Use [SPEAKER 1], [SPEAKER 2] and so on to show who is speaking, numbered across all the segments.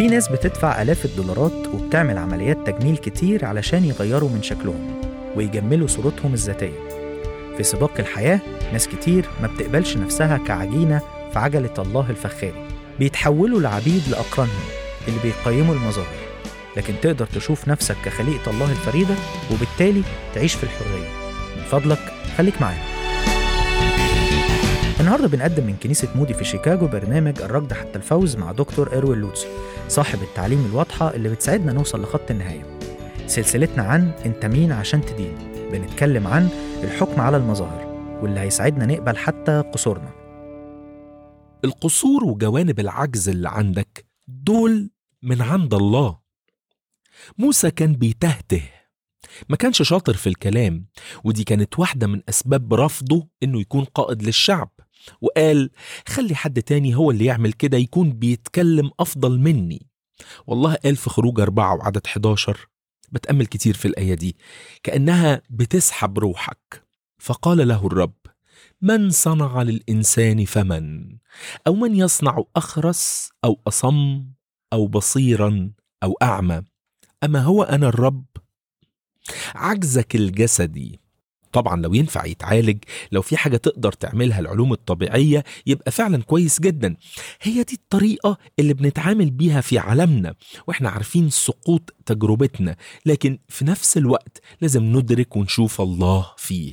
[SPEAKER 1] في ناس بتدفع آلاف الدولارات وبتعمل عمليات تجميل كتير علشان يغيروا من شكلهم ويجملوا صورتهم الذاتية في سباق الحياة ناس كتير ما بتقبلش نفسها كعجينة في عجلة الله الفخاري بيتحولوا لعبيد لأقرانهم اللي بيقيموا المظاهر لكن تقدر تشوف نفسك كخليقة الله الفريدة وبالتالي تعيش في الحرية من فضلك خليك معانا النهارده بنقدم من كنيسة مودي في شيكاغو برنامج الركض حتى الفوز مع دكتور إروين لوتسو صاحب التعليم الواضحة اللي بتساعدنا نوصل لخط النهاية سلسلتنا عن انت مين عشان تدين بنتكلم عن الحكم على المظاهر واللي هيساعدنا نقبل حتى قصورنا
[SPEAKER 2] القصور وجوانب العجز اللي عندك دول من عند الله موسى كان بيتهته ما كانش شاطر في الكلام ودي كانت واحدة من أسباب رفضه إنه يكون قائد للشعب وقال خلي حد تاني هو اللي يعمل كده يكون بيتكلم أفضل مني والله قال في خروج أربعة وعدد 11 بتأمل كتير في الآية دي كأنها بتسحب روحك فقال له الرب من صنع للإنسان فمن أو من يصنع أخرس أو أصم أو بصيرا أو أعمى أما هو أنا الرب عجزك الجسدي طبعا لو ينفع يتعالج لو في حاجة تقدر تعملها العلوم الطبيعية يبقى فعلا كويس جدا هي دي الطريقة اللي بنتعامل بيها في عالمنا واحنا عارفين سقوط تجربتنا لكن في نفس الوقت لازم ندرك ونشوف الله فيه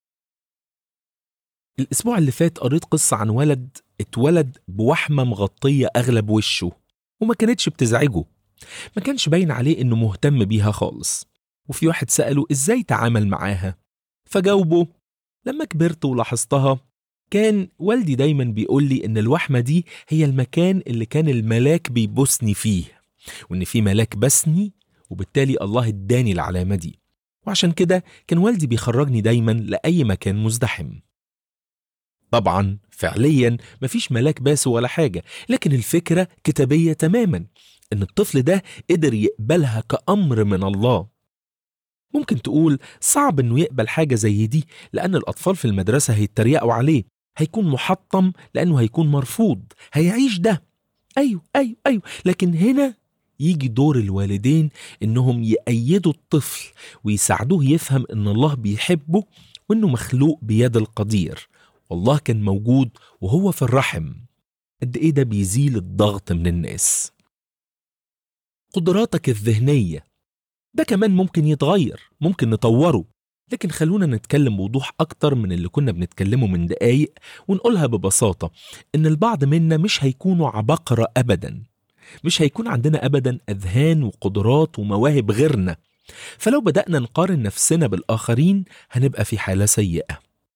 [SPEAKER 2] الأسبوع اللي فات قريت قصة عن ولد اتولد بوحمة مغطية أغلب وشه وما كانتش بتزعجه ما كانش باين عليه إنه مهتم بيها خالص وفي واحد سأله إزاي تعامل معاها فجاوبه لما كبرت ولاحظتها كان والدي دايما بيقول لي إن الوحمة دي هي المكان اللي كان الملاك بيبوسني فيه وإن في ملاك بسني وبالتالي الله اداني العلامة دي وعشان كده كان والدي بيخرجني دايما لأي مكان مزدحم طبعا فعليا مفيش ملاك باس ولا حاجة لكن الفكرة كتابية تماما إن الطفل ده قدر يقبلها كأمر من الله ممكن تقول صعب إنه يقبل حاجة زي دي لأن الأطفال في المدرسة هيتريقوا عليه هيكون محطم لأنه هيكون مرفوض هيعيش ده أيوه أيوه أيوه لكن هنا يجي دور الوالدين إنهم يأيدوا الطفل ويساعدوه يفهم إن الله بيحبه وإنه مخلوق بيد القدير والله كان موجود وهو في الرحم قد ايه ده بيزيل الضغط من الناس قدراتك الذهنيه ده كمان ممكن يتغير ممكن نطوره لكن خلونا نتكلم بوضوح أكتر من اللي كنا بنتكلمه من دقايق ونقولها ببساطة إن البعض منا مش هيكونوا عبقرة أبدا مش هيكون عندنا أبدا أذهان وقدرات ومواهب غيرنا فلو بدأنا نقارن نفسنا بالآخرين هنبقى في حالة سيئة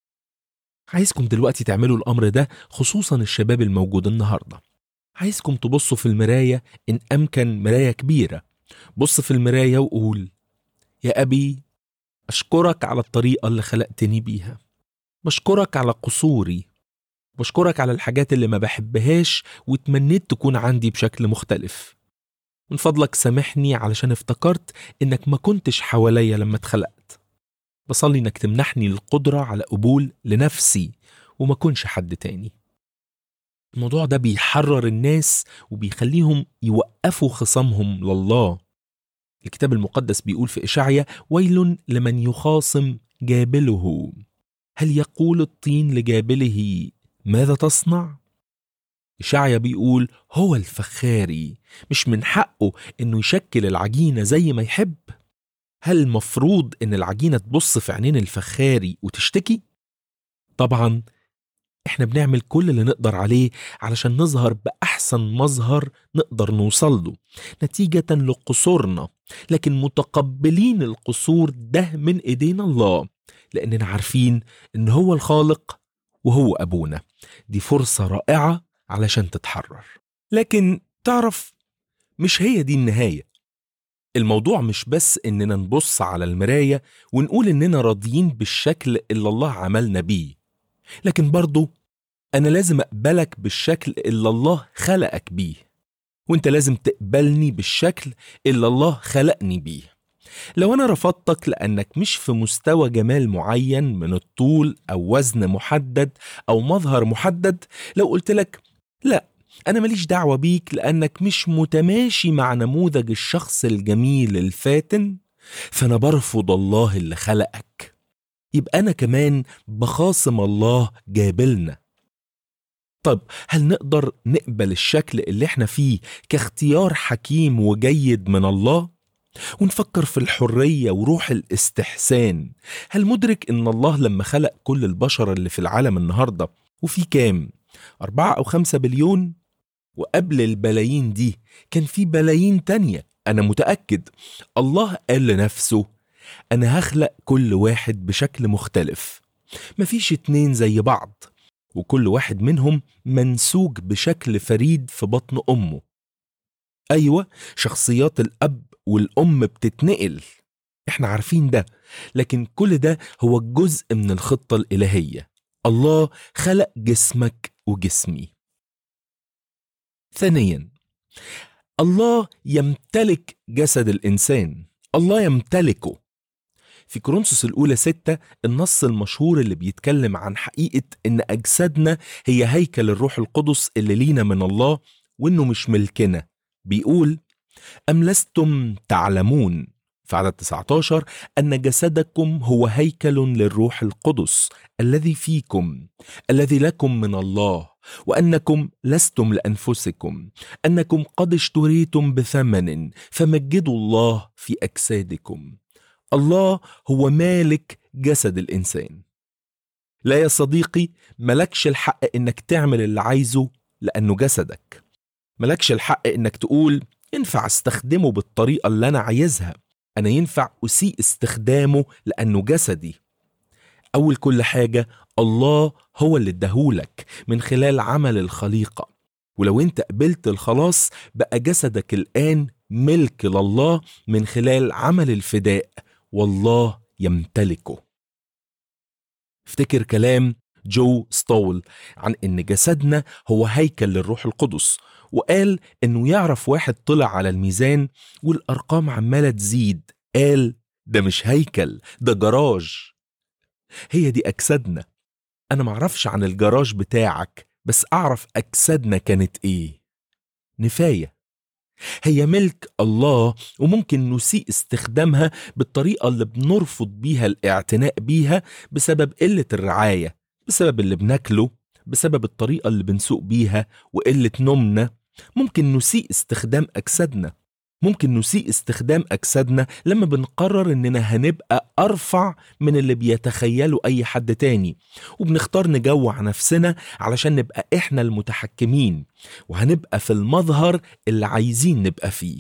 [SPEAKER 2] عايزكم دلوقتي تعملوا الأمر ده خصوصا الشباب الموجود النهاردة عايزكم تبصوا في المراية إن أمكن مراية كبيرة بص في المراية وقول يا أبي أشكرك على الطريقة اللي خلقتني بيها بشكرك على قصوري بشكرك على الحاجات اللي ما بحبهاش وتمنيت تكون عندي بشكل مختلف من فضلك سامحني علشان افتكرت إنك ما كنتش حواليا لما اتخلقت بصلي إنك تمنحني القدرة على قبول لنفسي وما كنش حد تاني الموضوع ده بيحرر الناس وبيخليهم يوقفوا خصامهم لله الكتاب المقدس بيقول في إشعيا ويل لمن يخاصم جابله هل يقول الطين لجابله ماذا تصنع؟ إشعيا بيقول هو الفخاري مش من حقه إنه يشكل العجينة زي ما يحب هل المفروض إن العجينة تبص في عينين الفخاري وتشتكي؟ طبعا احنا بنعمل كل اللي نقدر عليه علشان نظهر بأحسن مظهر نقدر نوصل له نتيجة لقصورنا لكن متقبلين القصور ده من ايدينا الله لأننا عارفين إن هو الخالق وهو أبونا دي فرصة رائعة علشان تتحرر لكن تعرف مش هي دي النهاية الموضوع مش بس إننا نبص على المراية ونقول إننا راضيين بالشكل اللي الله عملنا بيه لكن برضه أنا لازم أقبلك بالشكل اللي الله خلقك بيه وأنت لازم تقبلني بالشكل اللي الله خلقني بيه لو أنا رفضتك لأنك مش في مستوى جمال معين من الطول أو وزن محدد أو مظهر محدد لو قلت لك لا أنا ماليش دعوة بيك لأنك مش متماشي مع نموذج الشخص الجميل الفاتن فأنا برفض الله اللي خلقك يبقى أنا كمان بخاصم الله جابلنا طب هل نقدر نقبل الشكل اللي احنا فيه كاختيار حكيم وجيد من الله؟ ونفكر في الحرية وروح الاستحسان هل مدرك ان الله لما خلق كل البشر اللي في العالم النهاردة وفي كام؟ أربعة أو خمسة بليون؟ وقبل البلايين دي كان في بلايين تانية أنا متأكد الله قال لنفسه أنا هخلق كل واحد بشكل مختلف مفيش اتنين زي بعض وكل واحد منهم منسوج بشكل فريد في بطن أمه أيوة شخصيات الأب والأم بتتنقل احنا عارفين ده لكن كل ده هو جزء من الخطة الإلهية الله خلق جسمك وجسمي ثانيا الله يمتلك جسد الإنسان الله يمتلكه في كورنثوس الأولى ستة النص المشهور اللي بيتكلم عن حقيقة إن أجسادنا هي هيكل الروح القدس اللي لينا من الله وإنه مش ملكنا بيقول أم لستم تعلمون في عدد 19 أن جسدكم هو هيكل للروح القدس الذي فيكم الذي لكم من الله وأنكم لستم لأنفسكم أنكم قد اشتريتم بثمن فمجدوا الله في أجسادكم الله هو مالك جسد الإنسان لا يا صديقي ملكش الحق إنك تعمل اللي عايزه لأنه جسدك ملكش الحق إنك تقول ينفع استخدمه بالطريقة اللي أنا عايزها أنا ينفع أسيء استخدامه لأنه جسدي أول كل حاجة الله هو اللي اداهولك من خلال عمل الخليقة ولو انت قبلت الخلاص بقى جسدك الآن ملك لله من خلال عمل الفداء والله يمتلكه افتكر كلام جو ستول عن ان جسدنا هو هيكل للروح القدس وقال انه يعرف واحد طلع على الميزان والارقام عماله تزيد قال ده مش هيكل ده جراج هي دي اجسادنا انا معرفش عن الجراج بتاعك بس اعرف اجسادنا كانت ايه نفايه هي ملك الله وممكن نسيء استخدامها بالطريقه اللي بنرفض بيها الاعتناء بيها بسبب قله الرعايه بسبب اللي بناكله بسبب الطريقه اللي بنسوق بيها وقله نومنا ممكن نسيء استخدام اجسادنا ممكن نسيء استخدام اجسادنا لما بنقرر اننا هنبقى ارفع من اللي بيتخيله اي حد تاني وبنختار نجوع نفسنا علشان نبقى احنا المتحكمين وهنبقى في المظهر اللي عايزين نبقى فيه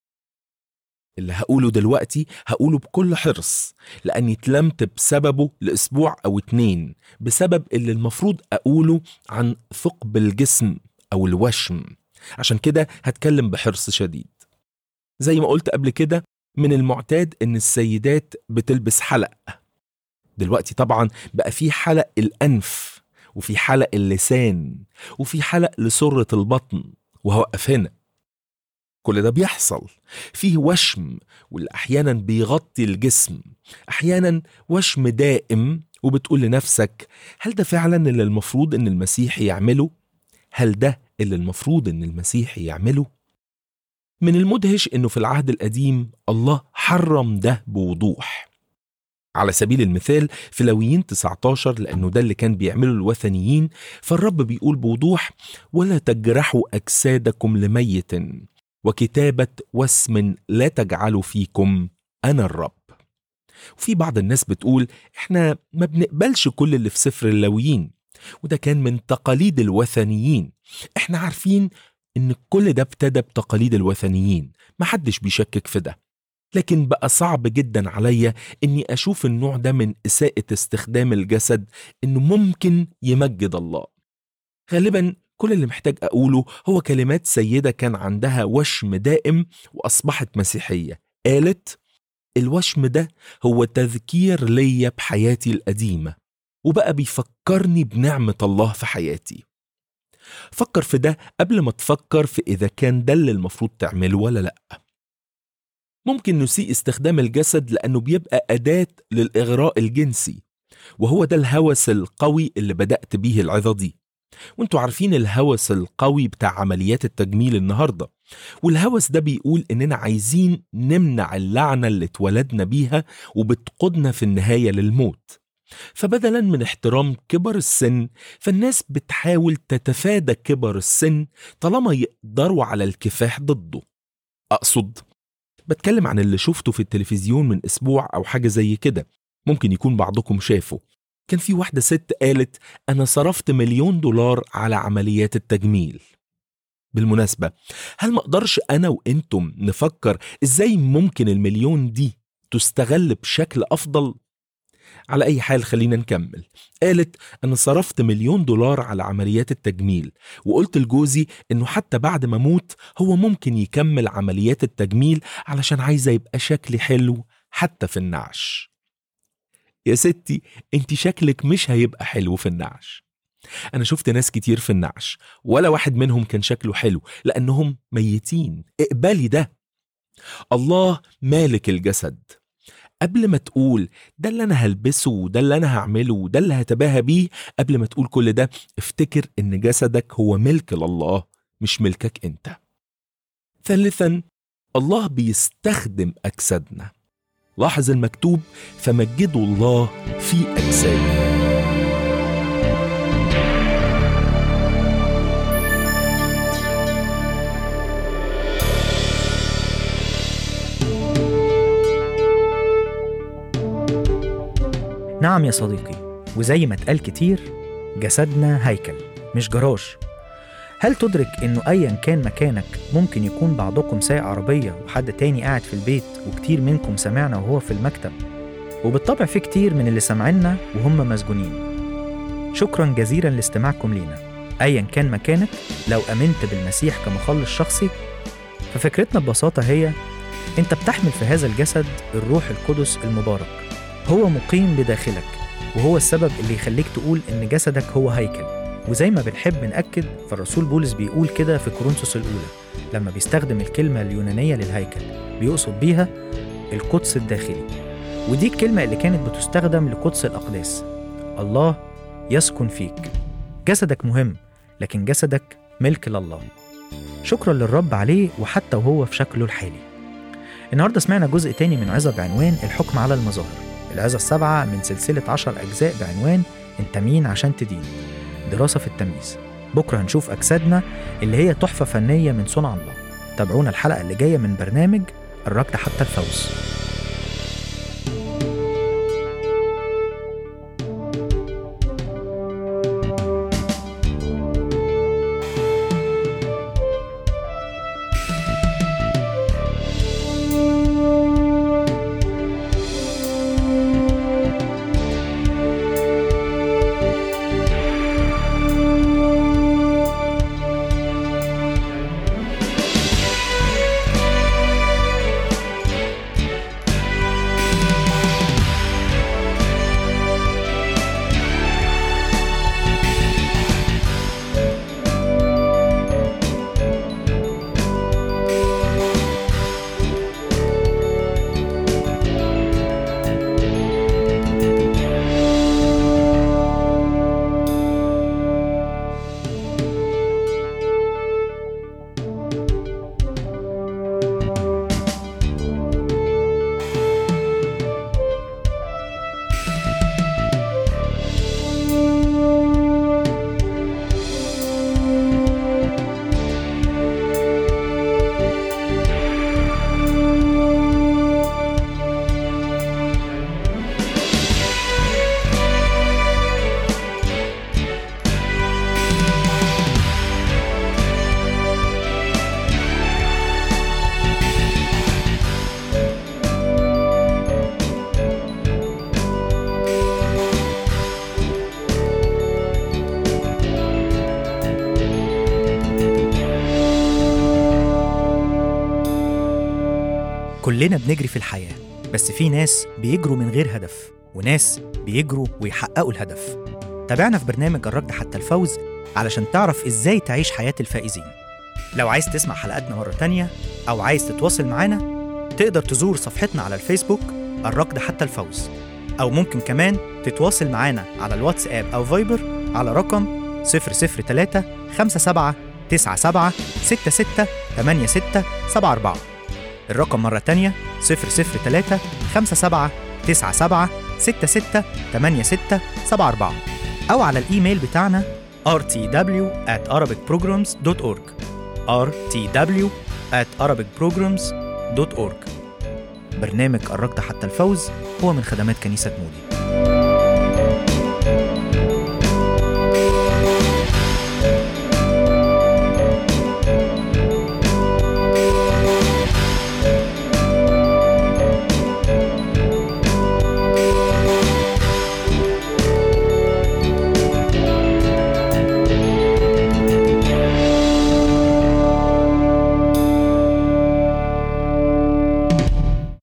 [SPEAKER 2] اللي هقوله دلوقتي هقوله بكل حرص لأني اتلمت بسببه لأسبوع أو اتنين بسبب اللي المفروض أقوله عن ثقب الجسم أو الوشم عشان كده هتكلم بحرص شديد زي ما قلت قبل كده من المعتاد ان السيدات بتلبس حلق دلوقتي طبعا بقى في حلق الانف وفي حلق اللسان وفي حلق لسرة البطن وهوقف هنا كل ده بيحصل فيه وشم واللي احيانا بيغطي الجسم احيانا وشم دائم وبتقول لنفسك هل ده فعلا اللي المفروض ان المسيح يعمله هل ده اللي المفروض ان المسيح يعمله من المدهش انه في العهد القديم الله حرم ده بوضوح على سبيل المثال في لويين 19 لأنه ده اللي كان بيعمله الوثنيين فالرب بيقول بوضوح ولا تجرحوا أجسادكم لميت وكتابة وسم لا تجعلوا فيكم أنا الرب وفي بعض الناس بتقول احنا ما بنقبلش كل اللي في سفر اللاويين وده كان من تقاليد الوثنيين احنا عارفين ان كل ده ابتدى بتقاليد الوثنيين محدش بيشكك في ده لكن بقى صعب جدا عليا اني اشوف النوع ده من اساءة استخدام الجسد انه ممكن يمجد الله غالبا كل اللي محتاج اقوله هو كلمات سيدة كان عندها وشم دائم واصبحت مسيحية قالت الوشم ده هو تذكير ليا بحياتي القديمة وبقى بيفكرني بنعمة الله في حياتي فكر في ده قبل ما تفكر في إذا كان ده اللي المفروض تعمله ولا لأ ممكن نسيء استخدام الجسد لأنه بيبقى أداة للإغراء الجنسي وهو ده الهوس القوي اللي بدأت بيه العظة دي وانتوا عارفين الهوس القوي بتاع عمليات التجميل النهارده والهوس ده بيقول اننا عايزين نمنع اللعنه اللي اتولدنا بيها وبتقودنا في النهايه للموت فبدلا من احترام كبر السن فالناس بتحاول تتفادى كبر السن طالما يقدروا على الكفاح ضده اقصد بتكلم عن اللي شفته في التلفزيون من اسبوع او حاجه زي كده ممكن يكون بعضكم شافه كان في واحدة ست قالت أنا صرفت مليون دولار على عمليات التجميل بالمناسبة هل ما أقدرش أنا وإنتم نفكر إزاي ممكن المليون دي تستغل بشكل أفضل؟ على أي حال خلينا نكمل قالت أنا صرفت مليون دولار على عمليات التجميل وقلت لجوزي إنه حتى بعد ما أموت هو ممكن يكمل عمليات التجميل علشان عايزة يبقى شكلي حلو حتى في النعش يا ستي انت شكلك مش هيبقى حلو في النعش انا شفت ناس كتير في النعش ولا واحد منهم كان شكله حلو لانهم ميتين اقبلي ده الله مالك الجسد قبل ما تقول ده اللي انا هلبسه وده اللي انا هعمله وده اللي هتباهى بيه قبل ما تقول كل ده افتكر ان جسدك هو ملك لله مش ملكك انت ثالثا الله بيستخدم اجسادنا لاحظ المكتوب فمجدوا الله في أجسادهم
[SPEAKER 1] نعم يا صديقي وزي ما اتقال كتير جسدنا هيكل مش جراج هل تدرك انه ايا كان مكانك ممكن يكون بعضكم سايق عربية وحد تاني قاعد في البيت وكتير منكم سمعنا وهو في المكتب وبالطبع في كتير من اللي سامعينا وهم مسجونين شكرا جزيلا لاستماعكم لينا ايا كان مكانك لو امنت بالمسيح كمخلص شخصي ففكرتنا ببساطة هي انت بتحمل في هذا الجسد الروح القدس المبارك هو مقيم بداخلك وهو السبب اللي يخليك تقول ان جسدك هو هيكل وزي ما بنحب نأكد فالرسول بولس بيقول كده في كورنثوس الأولى لما بيستخدم الكلمة اليونانية للهيكل بيقصد بيها القدس الداخلي ودي الكلمة اللي كانت بتستخدم لقدس الأقداس الله يسكن فيك جسدك مهم لكن جسدك ملك لله شكرا للرب عليه وحتى وهو في شكله الحالي النهاردة سمعنا جزء تاني من عظة بعنوان الحكم على المظاهر العظة السبعة من سلسلة عشر أجزاء بعنوان أنت مين عشان تدين دراسة في التمييز بكرة هنشوف أجسادنا اللي هي تحفة فنية من صنع الله تابعونا الحلقة اللي جاية من برنامج الركض حتى الفوز كلنا بنجري في الحياة بس في ناس بيجروا من غير هدف وناس بيجروا ويحققوا الهدف تابعنا في برنامج الركض حتى الفوز علشان تعرف ازاي تعيش حياة الفائزين لو عايز تسمع حلقاتنا مرة تانية أو عايز تتواصل معانا تقدر تزور صفحتنا على الفيسبوك الركض حتى الفوز أو ممكن كمان تتواصل معانا على الواتساب أو فايبر على رقم 003 57 97 66 86 74 الرقم مرة تانية 003 57 97 66 86 74 أو على الإيميل بتاعنا rtw at arabicprograms.org rtw at arabicprograms.org برنامج قربت حتى الفوز هو من خدمات كنيسة مودي